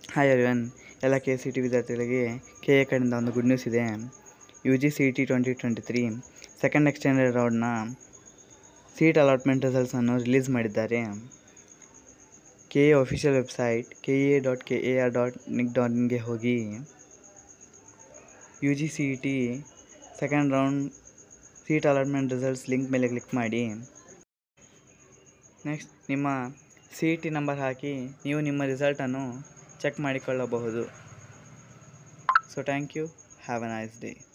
hi everyone ಎಲ್ಲ K C T ವಿದ್ಯಾರ್ಥಿಗಳಿಗೆ K A ಕಡೆಯಿಂದ ಒಂದು ಗುಡ್ ನ್ಯೂಸ್ ಇದೆ U G C T twenty twenty three second extended ರೌಂಡ್ನ ಸೀಟ್ ಅಲಾಟ್ಮೆಂಟ್ ರಿಸಲ್ಟ್ಸನ್ನು ರಿಲೀಸ್ ಮಾಡಿದ್ದಾರೆ K A official website K A dot K A R dot nic dot ಇನ್ಗೆ ಹೋಗಿ U G C E T second round seat allotment results link ಮೇಲೆ click ಮಾಡಿ next ನಿಮ್ಮ C E T number ಹಾಕಿ ನೀವು ನಿಮ್ಮ ರಿಸಲ್ಟನ್ನು ಚೆಕ್ ಮಾಡಿಕೊಳ್ಳಬಹುದು so thank you have a nice day